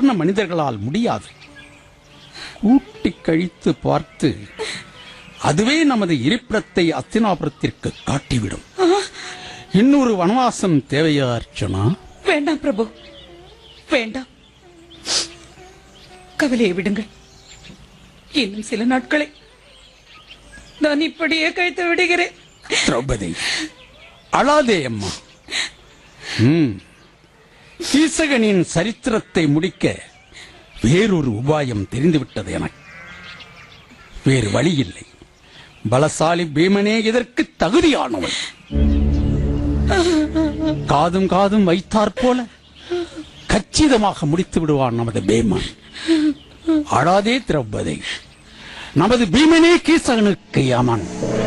சாதாரண மனிதர்களால் முடியாது கூட்டி கழித்து பார்த்து அதுவே நமது இருப்பிடத்தை அத்தினாபுரத்திற்கு காட்டிவிடும் இன்னொரு வனவாசம் தேவையா அர்ச்சனா வேண்டாம் பிரபு வேண்டாம் கவலையை விடுங்கள் இன்னும் சில நாட்களை நான் இப்படியே கழித்து விடுகிறேன் திரௌபதி அழாதே அம்மா ம். கீசகனின் சரித்திரத்தை முடிக்க வேறொரு உபாயம் தெரிந்துவிட்டது எனக்கு வேறு வழி இல்லை பலசாலி பீமனே இதற்கு தகுதியானவன் காதும் காதும் வைத்தாற் போல கச்சிதமாக முடித்து விடுவான் நமது பீமன் அழாதே திரௌபதி நமது பீமனே கீசகனுக்கு அமன்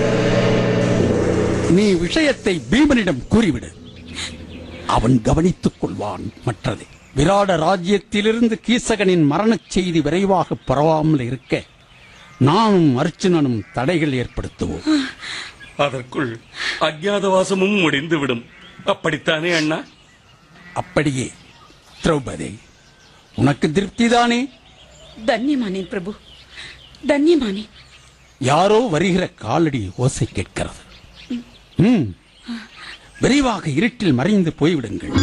நீ விஷயத்தை பீமனிடம் கூறிவிடு அவன் கவனித்துக் கொள்வான் மற்றது விராட ராஜ்யத்திலிருந்து கீசகனின் மரணச் செய்தி விரைவாக பரவாமல் இருக்க நானும் அர்ச்சுனனும் தடைகள் ஏற்படுத்துவோம் அதற்குள் அஜ்ஞாதவாசமும் முடிந்துவிடும் அப்படித்தானே அண்ணா அப்படியே திரௌபதி உனக்கு திருப்திதானே தன்யமானேன் பிரபு தன்யமானேன் யாரோ வருகிற காலடி ஓசை கேட்கிறது ம். விரைவாக இருட்டில் மறைந்து போய்விடுங்கள்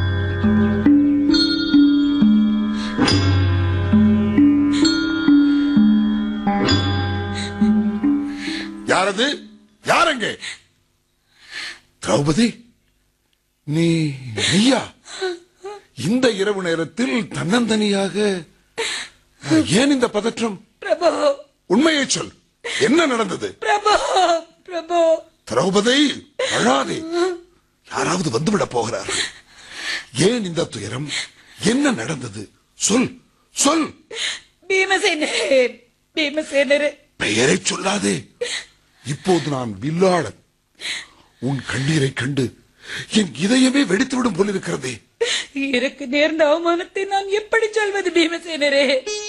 யாரது யாரங்கே திரௌபதி நீ நீயா இந்த இரவு நேரத்தில் தன்னந்தனியாக ஏன் இந்த பதற்றம் பிரபு உண்மையை சொல் என்ன நடந்தது பிரபு பிரபு திரௌபதி அழாதே யாராவது வந்துவிட போகிறார்கள் ஏன் இந்த துயரம் என்ன நடந்தது சொல் சொல் பீமசேனரே பீமசேனரே பெயரை சொல்லாதே இப்போது நான் வில்லாளன் உன் கண்ணீரை கண்டு என் இதயமே வெடித்துவிடும் போலிருக்கிறதே எனக்கு நேர்ந்த அவமானத்தை நான் எப்படி சொல்வது பீமசேனரே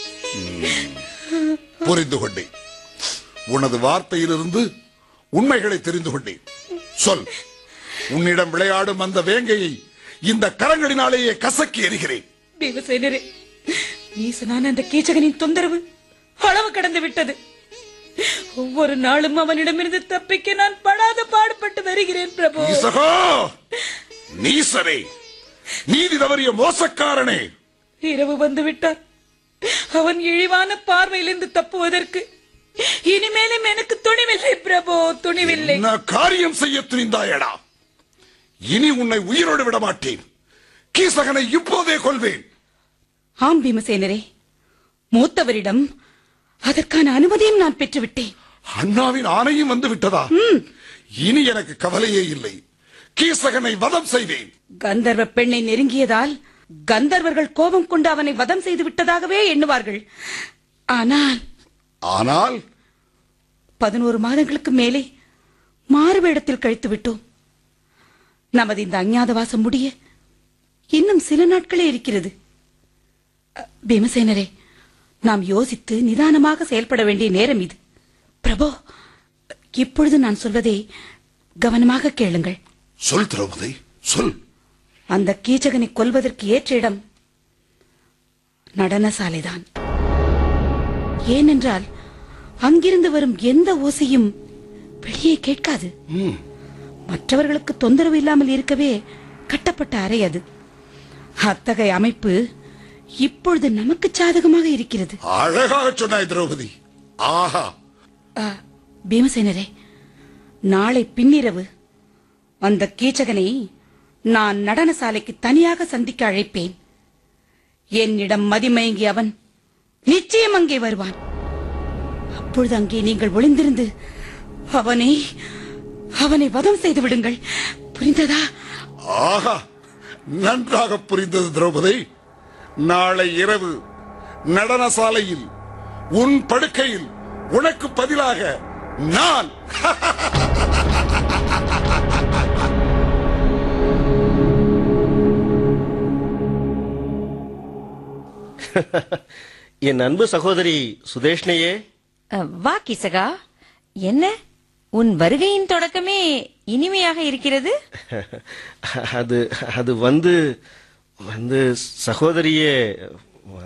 புரிந்து கொண்டேன் உனது வார்த்தையிலிருந்து உண்மைகளை தெரிந்து கொண்டேன் சொல் உன்னிடம் விளையாடும் அந்த வேங்கையை இந்த கரங்களினாலேயே கசக்கி எறிகிறேன் பீமசேனரே நீசனான அந்த கீச்சகனின் தொந்தரவு அளவு கடந்து விட்டது ஒவ்வொரு நாளும் அவனிடமிருந்து தப்பிக்க நான் படாத பாடுபட்டு வருகிறேன் பிரபு ஈசகோ நீசரே நீதி தவறிய மோசக்காரனே இரவு வந்து விட்டார் அவன் இழிவான பார்வையிலிருந்து தப்புவதற்கு இனிமேலும் எனக்கு துணிவில்லை பிரபு துணிவில்லை என்ன காரியம் செய்ய துணிந்தாயடா இனி உன்னை உயிரோடு விட மாட்டேன் கீசகனை இப்போதே கொள்வேன் ஆம் பீமசேனரே மூத்தவரிடம் அதற்கான அனுமதியும் நான் பெற்றுவிட்டேன் அண்ணாவின் ஆணையும் வந்து விட்டதா இனி எனக்கு கவலையே இல்லை கீசகனை வதம் செய்வேன் கந்தர்வ பெண்ணை நெருங்கியதால் கந்தர்வர்கள் கோபம் கொண்டு அவனை வதம் செய்து விட்டதாகவே எண்ணுவார்கள் ஆனால் ஆனால் பதினோரு மாதங்களுக்கு மேலே மாறுவேடத்தில் கழித்து விட்டோம் நமது இந்த அஞ்ஞாதவாசம் முடிய இன்னும் சில நாட்களே இருக்கிறது அ, பீமசேனரே நாம் யோசித்து நிதானமாக செயல்பட வேண்டிய நேரம் இது பிரபு இப்பொழுது நான் சொல்வதை கவனமாக கேளுங்கள் சொல் திரௌபதி சொல் அந்த கீச்சகனை கொல்வதற்கு ஏற்ற இடம் நடனசாலைதான் ஏனென்றால் அங்கிருந்து வரும் எந்த ஓசையும் வெளியே கேட்காது ம், மற்றவர்களுக்கு தொந்தரவு இல்லாமல் இருக்கவே கட்டப்பட்ட அறை அது அத்தகைய அமைப்பு இப்பொழுது நமக்கு சாதகமாக இருக்கிறது அழகாக சொன்னாய் திரௌபதி ஆஹா ஆ, பீமசேனரே நாளை பின்னிரவு அந்த கீச்சகனை நான் நடனசாலைக்கு தனியாக சந்திக்க அழைப்பேன் என்னிடம் மதிமயங்கி அவன் நிச்சயம் அங்கே வருவான் அப்பொழுது அங்கே நீங்கள் ஒளிந்திருந்து அவனை அவனை வதம் செய்து விடுங்கள் புரிந்ததா ஆஹா நன்றாக புரிந்தது திரௌபதி நாளை இரவு நடனசாலையில் உன் படுக்கையில் உனக்கு பதிலாக நான் என் அன்பு சகோதரி சுதேஷ்ணையே அ, வா கிசகா என்ன உன் வருகையின் தொடக்கமே இனிமையாக இருக்கிறது அது அது வந்து வந்து சகோதரியே